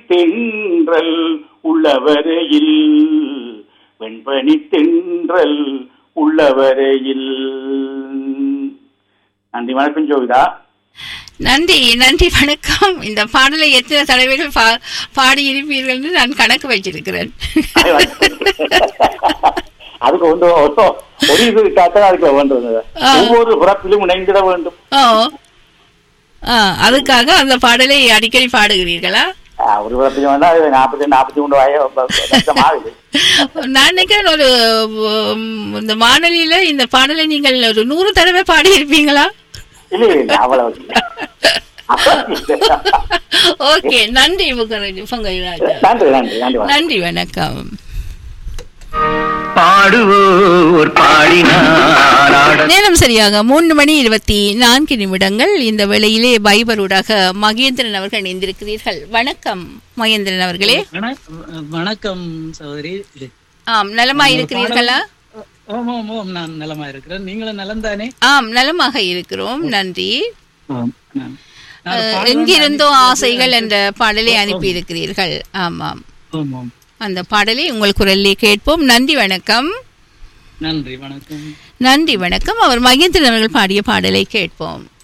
தென்றல் உள்ளவரையில் வெண்பனி தென்றல் உள்ளவரையில் நன்றி வணக்கம் ஜோவிதா நன்றி நன்றி வணக்கம் இந்த பாடலை எத்தனை தடவைகள் பா பாடி இருப்பீர்கள் என்று நான் கணக்கு வச்சிருக்கிறேன் அதுக்கு வந்து ஒரு- ஒரு இது காத்த அதுக்கு வேண்டும் ஆ. ஒவ்வொரு புறத்திலும் இணைந்திட வேண்டும் ஓ ஆ அதுக்காக அந்த பாடலை அடிக்கடி பாடுகிறீர்களா ஆ, ஒரு புறத்திலும் வேணா இது நாற்பத்தி நாற்பத்தி மூன்று வய வருஷம் ஆகுது நான் நினைக்கிறேன் ஒரு உம், இந்த வானொலியில இந்த பாடலை நீங்கள் ஒரு நூறு தடவை பாடி இருப்பீங்களா இல்லை இல்லை அவ்வளவு இல்லை. ஓகே நன்றி முகராஜ் பொங்கராஜா நன்றி நன்றி நன்றி வணக்கம். நன்றி வணக்கம் பாடுவோர் பாடினார் ஆட நேரம் சரியாக மூன்று மணி இருபத்தி நான்கு நிமிடங்கள் இந்த வேளையிலே பைபரூடாக மகேந்திரன் அவர்கள் இணைந்திருக்கிறீர்கள் வணக்கம் மகேந்திரன் அவர்களே வண- வணக்கம் சகோதரி ஆம் நலமா இருக்கிறீர்களா ஓம் ஓம் ஓம் நான் நலமா இருக்கிறேன் நீங்களும் நலம் தானே ஆம் நலமாக இருக்கிறோம் நன்றி நான்- நான் அஹ், எங்கிருந்தோ ஆசைகள் என்ற பாடலை அனுப்பி இருக்கிறீர்கள் ஆமாம் ஓம் ஓம் அந்த பாடலை உங்கள் குரலிலே கேட்போம் நன்றி வணக்கம் நன்றி வணக்கம் நன்றி வணக்கம் அவர் மகேந்திரன் அவர்கள் பாடிய பாடலை கேட்போம்